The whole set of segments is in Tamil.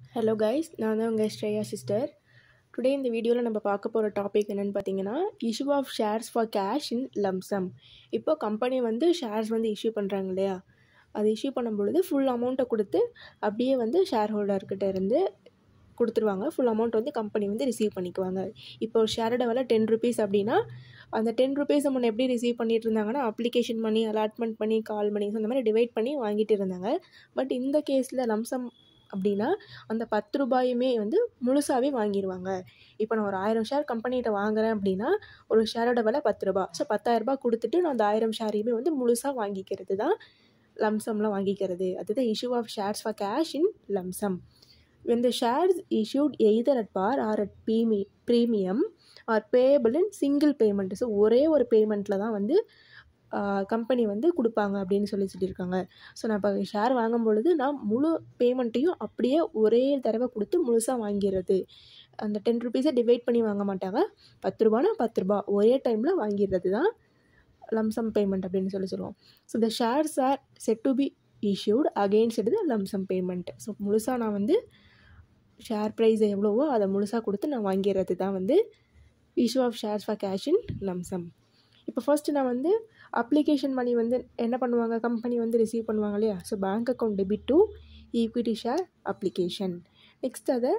ஹலோ கைஸ் நான் தான் உங்கள் ஸ்ரேயா சிஸ்டர் டுடே இந்த வீடியோவில் நம்ம பார்க்க போகிற டாபிக் என்னென்னு பார்த்தீங்கன்னா issue of shares for cash in lump sum இப்போ கம்பெனி வந்து ஷேர்ஸ் வந்து இஷ்யூ பண்ணுறாங்க இல்லையா அது இஷ்யூ பண்ணும் பொழுது ஃபுல் அமௌண்ட்டை கொடுத்து அப்படியே வந்து ஷேர் ஹோல்டர்கிட்ட இருந்து கொடுத்துருவாங்க ஃபுல் அமௌண்ட் வந்து கம்பெனி வந்து ரிசீவ் பண்ணிக்குவாங்க இப்போ ஒரு ஷேரோட விலை டென் ருபீஸ் அப்படின்னா அந்த டென் ருபீஸை முன்னே எப்படி ரிசீவ் பண்ணிட்டு இருந்தாங்கன்னா அப்ளிகேஷன் பண்ணி அலாட்மெண்ட் பண்ணி கால் பண்ணி அந்த மாதிரி டிவைட் பண்ணி வாங்கிட்டு இருந்தாங்க பட் இந்த கேஸில் லம்சம் அப்படின்னா அந்த பத்து ரூபாயுமே வந்து முழுசாகவே வாங்கிடுவாங்க இப்போ நான் ஒரு ஆயிரம் ஷேர் கம்பெனிகிட்ட வாங்குறேன் அப்படின்னா ஒரு ஷேரோட விலை பத்து ரூபா ஸோ பத்தாயிரரூபா கொடுத்துட்டு நான் அந்த ஆயிரம் ஷேரையுமே வந்து முழுசாக வாங்கிக்கிறது தான் லம்சம்லாம் வாங்கிக்கிறது அதுதான் issue of shares for cash in lump sum when the shares issued either at par or at premi premium are payable in single payment so ஒரே ஒரு பேமெண்ட்டில் தான் வந்து கம்பெனி வந்து கொடுப்பாங்க அப்படின்னு சொல்லி சொல்லியிருக்காங்க ஸோ நான் இப்போ ஷேர் வாங்கும் பொழுது நான் முழு பேமெண்ட்டையும் அப்படியே ஒரே தடவை கொடுத்து முழுசாக வாங்கிடுறது அந்த டென் ருபீஸை டிவைட் பண்ணி வாங்க மாட்டாங்க பத்து ரூபானா பத்து ரூபா ஒரே டைமில் வாங்கிடுறது தான் லம்சம் பேமெண்ட் அப்படின்னு சொல்லி சொல்லுவோம் so the shares are set to be issued against the lump sum payment so முழுசாக நான் வந்து ஷேர் ப்ரைஸ் எவ்வளவோ அதை முழுசாக கொடுத்து நான் வாங்கிடுறது தான் வந்து issue of shares for cash in lump sum இப்போ ஃபர்ஸ்ட்டு நான் வந்து அப்ளிகேஷன் மணி வந்து என்ன பண்ணுவாங்க கம்பெனி வந்து ரிசீவ் பண்ணுவாங்க இல்லையா so bank account debit to equity share application next அதை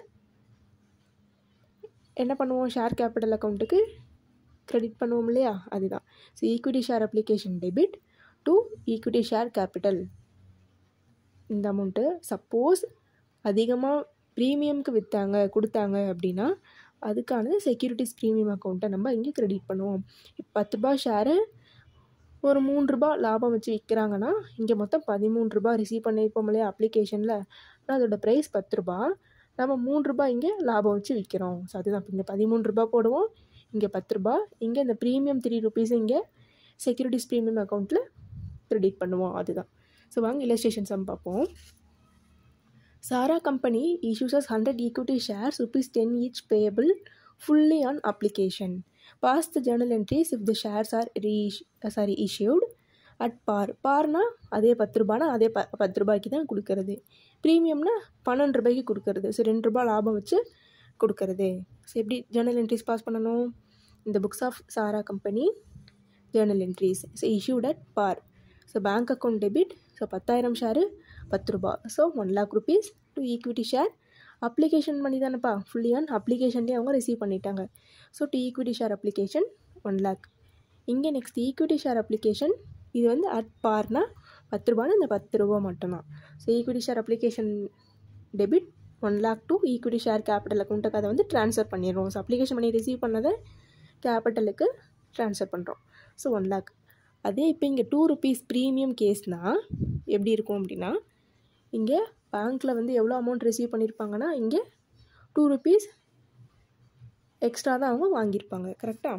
என்ன பண்ணுவோம் ஷேர் கேபிட்டல் அக்கௌண்ட்டுக்கு க்ரெடிட் பண்ணுவோம் இல்லையா அதுதான் so equity share application debit to equity share capital இந்த அமௌண்ட்டு சப்போஸ் அதிகமாக ப்ரீமியம்க்கு விற்றாங்க கொடுத்தாங்க அப்படின்னா அதுக்கான செக்யூரிட்டிஸ் ப்ரீமியம் அக்கௌண்ட்டை நம்ம இங்கே க்ரெடிட் பண்ணுவோம் இப்போ பத்து ரூபா ஷேரு ஒரு மூணு ரூபா லாபம் வச்சு விற்கிறாங்கன்னா இங்கே மொத்தம் பதிமூணு ரூபா ரிசீவ் பண்ணியிருப்போம் இல்லையா அப்ளிகேஷனில் ஆனால் அதோட ப்ரைஸ் பத்து ரூபா நம்ம மூணு ரூபா இங்கே லாபம் வச்சு விற்கிறோம் ஸோ அதுதான் இங்கே பதிமூணு ரூபா போடுவோம் இங்கே பத்து ரூபா இங்கே இந்த ப்ரீமியம் த்ரீ ருபீஸ் இங்கே செக்யூரிட்டிஸ் ப்ரீமியம் அக்கௌண்ட்டில் க்ரெடிட் பண்ணுவோம் அதுதான் ஸோ வாங்க இல்லஸ்ட்ரேஷன் சம் பார்ப்போம் Sara company issues us 100 equity shares rupees 10 each payable fully on application. Pass the journal entries if the shares are re uh, sorry issued at par. பார்னா அதே பத்து ரூபானா அதே ப பத்து ரூபாய்க்கு தான் கொடுக்கறது ப்ரீமியம்னா பன்னெண்டு ரூபாய்க்கு கொடுக்கறது ஸோ ரெண்டு ரூபா லாபம் வச்சு கொடுக்கறது ஸோ எப்படி ஜேர்னல் என்ட்ரிஸ் பாஸ் பண்ணணும் இந்த books of Sara company journal entries so issued at par so bank account debit so பத்தாயிரம் ஷேரு பத்து ரூபா so one lakh rupees to equity share application பண்ணி தானேப்பா ஃபுல்லி ஆன் அப்ளிகேஷன்லேயே அவங்க ரிசீவ் பண்ணிட்டாங்க so to equity share application one lakh இங்கே நெக்ஸ்ட் ஈக்விட்டி ஷேர் அப்ளிகேஷன் இது வந்து அட் பார்னா பத்து ரூபான்னு இந்த பத்து ரூபா மட்டும்தான் so equity share application debit one lakh to equity share capital அக்கௌண்ட்டுக்கு அதை வந்து ட்ரான்ஸ்ஃபர் பண்ணிடுறோம் ஸோ அப்ளிகேஷன் பண்ணி ரிசீவ் பண்ணதை கேபிட்டலுக்கு ட்ரான்ஸ்ஃபர் பண்ணுறோம் ஸோ ஒன் லேக் அதே இப்போ இங்கே டூ ருபீஸ் ப்ரீமியம் கேஸ்னால் எப்படி இருக்கும் அப்படின்னா இங்கே பேங்க்கில் வந்து எவ்வளோ அமௌண்ட் ரிசீவ் பண்ணியிருப்பாங்கன்னா இங்கே டூ ருபீஸ் எக்ஸ்ட்ரா தான் அவங்க வாங்கியிருப்பாங்க கரெக்டாக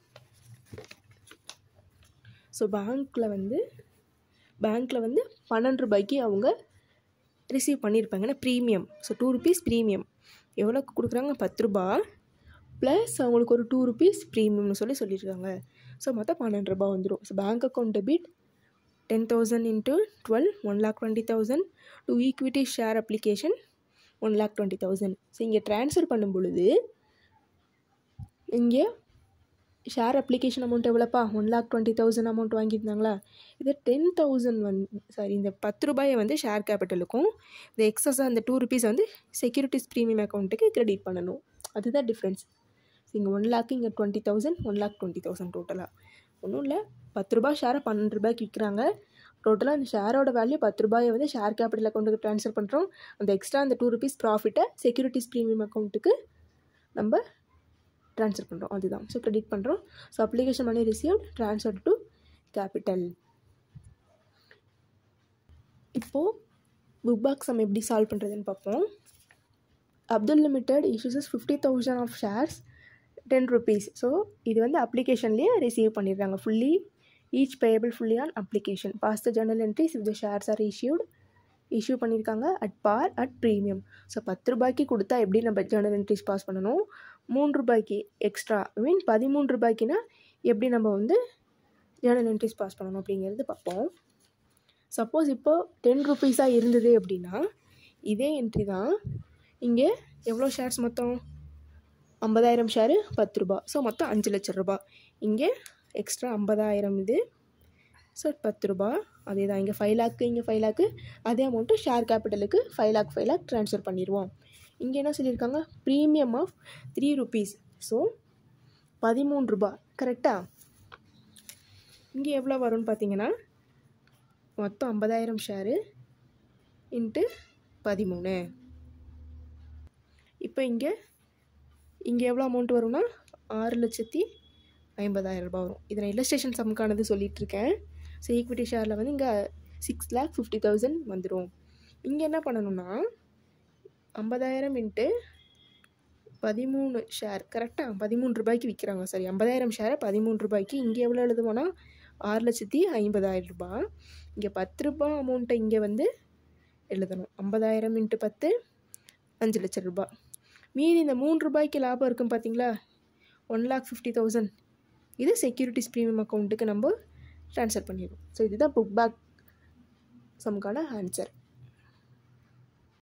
ஸோ பேங்க்கில் வந்து பேங்க்கில் வந்து பன்னெண்டு ரூபாய்க்கு அவங்க ரிசீவ் பண்ணியிருப்பாங்க ஏன்னா premium so two rupees premium எவ்வளோக்கு கொடுக்குறாங்க பத்து ரூபா ப்ளஸ் அவங்களுக்கு ஒரு டூ ருபீஸ் ப்ரீமியம்னு சொல்லி சொல்லியிருக்காங்க ஸோ மொத்தம் பன்னெண்டு ரூபா வந்துடும் so bank account debit ten thousand into twelve one lakh twenty thousand to equity share application one lakh twenty thousand so இங்கே ட்ரான்ஸ்ஃபர் பண்ணும் பொழுது இங்கே ஷேர் அப்ளிகேஷன் அமௌண்ட் எவ்வளோப்பா one lakh twenty thousand amount வாங்கியிருந்தாங்களா இது டென் தௌசண்ட் வந்து சாரி இந்த பத்து ரூபாயை வந்து ஷேர் கேபிட்டலுக்கும் இந்த எக்ஸஸாக அந்த டூ ருபீஸ் வந்து செக்யூரிட்டிஸ் ப்ரீமியம் அக்கௌண்ட்டுக்கு கிரெடிட் பண்ணணும் அதுதான் டிஃப்ரென்ஸ் இங்கே ஒன் லேக்கு இங்கே twenty thousand one lakh twenty thousand டோட்டலாக ஒன்றும் இல்லை பத்து ரூபாய் ஷேரை பன்னெண்டு ரூபாய்க்கு விற்கிறாங்க டோட்டலாக அந்த ஷேரோட வேல்யூ பத்து ரூபாயை வந்து ஷேர் கேபிட்டல் அக்கௌண்ட்டுக்கு ட்ரான்ஸ்ஃபர் பண்ணுறோம் அந்த எக்ஸ்ட்ரா அந்த டூ ருபீஸ் ப்ராஃபிட்டை செக்யூரிட்டிஸ் ப்ரீமியம் அக்கௌண்ட்டுக்கு நம்ம ட்ரான்ஸ்ஃபர் பண்ணுறோம் அதுதான் ஸோ க்ரெடிட் பண்ணுறோம் so application money received transfer to capital இப்போது புக் பாக்ஸ் நம்ம எப்படி சால்வ் பண்ணுறதுன்னு பார்ப்போம் Abdul limited issues fifty thousand of shares ten rupees so இது வந்து அப்ளிகேஷன்லேயே ரிசீவ் பண்ணிடுறாங்க fully each payable fully on application pass the journal entries if the shares are issued issue பண்ணியிருக்காங்க at par at premium so பத்து ரூபாய்க்கு கொடுத்தா எப்படி நம்ம ஜேர்னல் என்ட்ரிஸ் பாஸ் பண்ணணும் மூணு ரூபாய்க்கு எக்ஸ்ட்ரா ஐ மீன் பதிமூணு ரூபாய்க்குனா எப்படி நம்ம வந்து ஜேர்னல் என்ட்ரிஸ் பாஸ் பண்ணணும் அப்படிங்கிறது பார்ப்போம் சப்போஸ் இப்போது டென் ருபீஸாக இருந்தது அப்படின்னா இதே என்ட்ரி தான் இங்கே எவ்வளோ ஷேர்ஸ் மொத்தம் ஐம்பதாயிரம் ஷேரு பத்து ரூபா ஸோ மொத்தம் அஞ்சு லட்சம் ரூபா இங்கே எக்ஸ்ட்ரா ஐம்பதாயிரம் இது ஸோ பத்து ரூபா அதே தான் இங்கே ஃபைவ் லேக்கு இங்கே ஃபைவ் லேக்கு அதே அமௌண்ட்டு ஷேர் கேபிட்டலுக்கு five lakh five lakh transfer பண்ணிடுவோம் இங்கே என்ன சொல்லியிருக்காங்க premium of three rupees so பதிமூணு ரூபா கரெக்டாக இங்கே எவ்வளோ வரும்னு பார்த்தீங்கன்னா மொத்தம் ஐம்பதாயிரம் ஷேரு இன்ட்டு பதிமூணு இப்போ இங்கே இங்கே எவ்வளோ அமௌண்ட் வரும்னா ஆறு லட்சத்தி ஐம்பதாயிரம் ரூபாய் வரும் இதை நான் இல்லஸ்ட்ரேஷன் சம்க்கானது சொல்லிகிட்ருக்கேன் ஸோ ஈக்விட்டி ஷேரில் வந்து இங்கே சிக்ஸ் லேக் ஃபிஃப்டி தௌசண்ட் வந்துடும் இங்கே என்ன பண்ணணும்னா ஐம்பதாயிரம் இன்ட்டு பதிமூணு ஷேர் கரெக்டாக பதிமூணு ரூபாய்க்கு விற்கிறாங்க சரி ஐம்பதாயிரம் ஷேரை பதிமூணு ரூபாய்க்கு இங்கே எவ்வளோ எழுதுவோன்னா ஆறு லட்சத்தி ஐம்பதாயிரம் ரூபாய் இங்கே பத்து ரூபாய் அமௌண்ட்டை இங்கே வந்து எழுதணும் ஐம்பதாயிரம் இன்ட்டு பத்து அஞ்சு லட்சம் ரூபாய் மீதி இந்த மூணு ரூபாய்க்கு லாபம் இருக்கும் பார்த்தீங்களா ஒன் லேக் ஃபிஃப்டி தௌசண்ட் இது செக்யூரிட்டிஸ் ப்ரீமியம் அக்கௌண்ட்டுக்கு நம்ம ட்ரான்ஸ்ஃபர் பண்ணிடுவோம் ஸோ இதுதான் புக் பேக் சம்க்கான ஆன்சர்